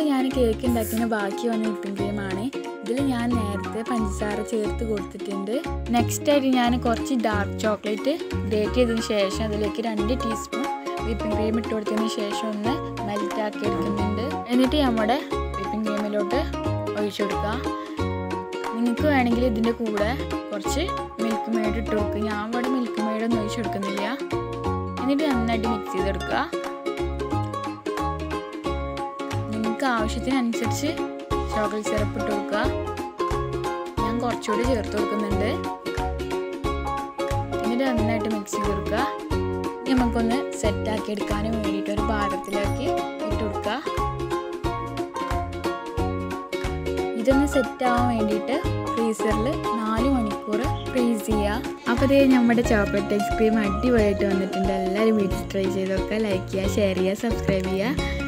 ഇതൊക്കെ ഞാൻ കേക്ക് ഉണ്ടാക്കിയതിന് ബാക്കി വന്ന വിപ്പിംഗ് ക്രീമാണ് ഇതിൽ ഞാൻ നേരത്തെ പഞ്ചസാര ചേർത്ത് കൊടുത്തിട്ടുണ്ട് നെക്സ്റ്റ് ആയിട്ട് ഞാൻ കുറച്ച് ഡാർക്ക് ചോക്ലേറ്റ് ഗ്രേറ്റ് ചെയ്തതിന് ശേഷം അതിലേക്ക് രണ്ട് ടീസ്പൂൺ വിപ്പിംഗ് ക്രീം ഇട്ട് കൊടുത്തതിന് ശേഷം ഒന്ന് മെൽറ്റ് ആക്കി എടുക്കുന്നുണ്ട് എന്നിട്ട് നമ്മുടെ വിപ്പിംഗ് ക്രീമിലോട്ട് ഒഴിച്ചു കൊടുക്കുക നിങ്ങൾക്ക് വേണമെങ്കിൽ ഇതിൻ്റെ കൂടെ കുറച്ച് മിൽക്ക് മെയ്ഡ് ഇട്ട് കൊടുക്കുക ഞാൻ ഇവിടെ മിൽക്ക് മെയ്ഡ് ഒന്നും ഒഴിച്ചു കൊടുക്കുന്നില്ല എന്നിട്ട് നന്നായിട്ട് മിക്സ് ചെയ്തെടുക്കുക നിങ്ങൾക്ക് ആവശ്യത്തിനനുസരിച്ച് ചോക്ലേറ്റ് സിറപ്പ് ഇട്ട് കൊടുക്കുക ഞാൻ കുറച്ചുകൂടി ചേർത്ത് കൊടുക്കുന്നുണ്ട് എന്നിട്ട് നന്നായിട്ട് മിക്സ് ചെയ്ത് കൊടുക്കുക ഇനി നമുക്കൊന്ന് സെറ്റാക്കി എടുക്കാനും വേണ്ടിയിട്ട് ഒരു പാത്രത്തിലാക്കി ഇട്ട് കൊടുക്കുക ഇതൊന്ന് സെറ്റ് ആവാൻ വേണ്ടിയിട്ട് ഫ്രീസറിൽ നാല് മണിക്കൂർ ഫ്രീസ് ചെയ്യുക അപ്പോൾ ഇതേ നമ്മുടെ ചോക്ലേറ്റ് ഐസ്ക്രീം അടിപൊളിയായിട്ട് വന്നിട്ടുണ്ട് എല്ലാവരും വീട്ടിൽ ട്രൈ ചെയ്ത് നോക്കുക ലൈക്ക് ചെയ്യുക ഷെയർ ചെയ്യുക സബ്സ്ക്രൈബ് ചെയ്യുക